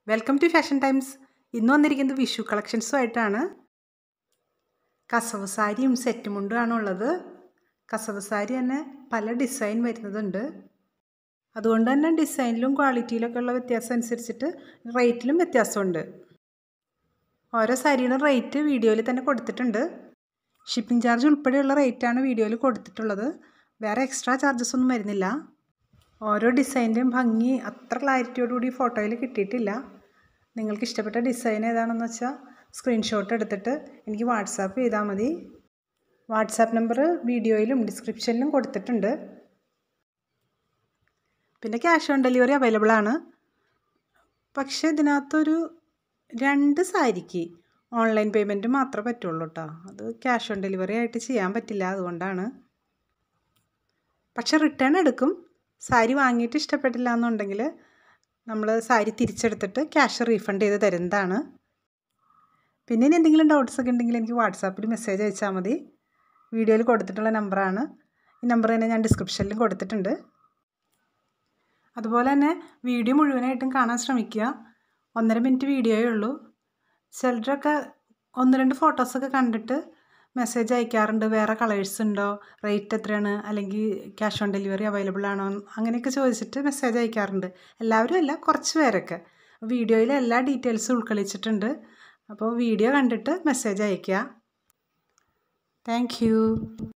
welcome to fashion times ഇന്ന് വന്നിരിക്കുന്നത് വിഷു കളക്ഷൻസുമായിട്ടാണ് കസവ് സാരിയും സെറ്റ് മുണ്ടുമാണ് ഉള്ളത് കസവ് സാരി തന്നെ പല ഡിസൈൻ വരുന്നതുണ്ട് അതുകൊണ്ട് തന്നെ ഡിസൈനിലും ക്വാളിറ്റിയിലൊക്കെ ഉള്ള വ്യത്യാസം അനുസരിച്ചിട്ട് റേറ്റിലും വ്യത്യാസമുണ്ട് ഓരോ സാരിയുടെ റേറ്റ് വീഡിയോയിൽ തന്നെ കൊടുത്തിട്ടുണ്ട് ഷിപ്പിംഗ് ചാർജ് ഉൾപ്പെടെയുള്ള റേറ്റാണ് വീഡിയോയിൽ കൊടുത്തിട്ടുള്ളത് വേറെ എക്സ്ട്രാ ചാർജസ് ഒന്നും വരുന്നില്ല ഓരോ ഡിസൈൻ്റെയും ഭംഗി അത്ര ക്ലാരിറ്റിയോടുകൂടി ഫോട്ടോയിൽ കിട്ടിയിട്ടില്ല നിങ്ങൾക്ക് ഇഷ്ടപ്പെട്ട ഡിസൈൻ ഏതാണെന്ന് വെച്ചാൽ സ്ക്രീൻഷോട്ട് എടുത്തിട്ട് എനിക്ക് വാട്സാപ്പ് ചെയ്താൽ മതി വാട്സാപ്പ് നമ്പർ വീഡിയോയിലും ഡിസ്ക്രിപ്ഷനിലും കൊടുത്തിട്ടുണ്ട് പിന്നെ ക്യാഷ് ഓൺ ഡെലിവറി അവൈലബിൾ ആണ് പക്ഷേ ഇതിനകത്തൊരു രണ്ട് സാരിക്ക് ഓൺലൈൻ പേയ്മെൻറ്റ് മാത്രമേ പറ്റുള്ളൂ കേട്ടോ അത് ക്യാഷ് ഓൺ ഡെലിവറി ആയിട്ട് ചെയ്യാൻ പറ്റില്ല അതുകൊണ്ടാണ് പക്ഷെ റിട്ടേൺ എടുക്കും സാരി വാങ്ങിയിട്ട് ഇഷ്ടപ്പെട്ടില്ല എന്നുണ്ടെങ്കിൽ നമ്മൾ സാരി തിരിച്ചെടുത്തിട്ട് ക്യാഷ് റീഫണ്ട് ചെയ്ത് തരുന്നതാണ് പിന്നെ ഇനി എന്തെങ്കിലും ഡൗട്ട്സ് ഒക്കെ ഉണ്ടെങ്കിൽ എനിക്ക് വാട്സാപ്പിൽ മെസ്സേജ് അയച്ചാൽ മതി വീഡിയോയിൽ കൊടുത്തിട്ടുള്ള നമ്പറാണ് ഈ നമ്പർ തന്നെ ഞാൻ ഡിസ്ക്രിപ്ഷനിലും കൊടുത്തിട്ടുണ്ട് അതുപോലെ തന്നെ വീഡിയോ മുഴുവനായിട്ടും കാണാൻ ശ്രമിക്കുക ഒന്നര മിനിറ്റ് വീഡിയോയേ ഉള്ളൂ ചിലരൊക്കെ ഒന്ന് രണ്ട് ഫോട്ടോസൊക്കെ കണ്ടിട്ട് മെസ്സേജ് അയക്കാറുണ്ട് വേറെ കളേഴ്സ് ഉണ്ടോ റേറ്റ് എത്രയാണ് അല്ലെങ്കിൽ ക്യാഷ് ഓൺ ഡെലിവറി അവൈലബിൾ ആണോ അങ്ങനെയൊക്കെ ചോദിച്ചിട്ട് മെസ്സേജ് അയക്കാറുണ്ട് എല്ലാവരും അല്ല കുറച്ച് പേരൊക്കെ വീഡിയോയിൽ എല്ലാ ഡീറ്റെയിൽസും ഉൾക്കൊള്ളിച്ചിട്ടുണ്ട് അപ്പോൾ വീഡിയോ കണ്ടിട്ട് മെസ്സേജ് അയയ്ക്കുക താങ്ക്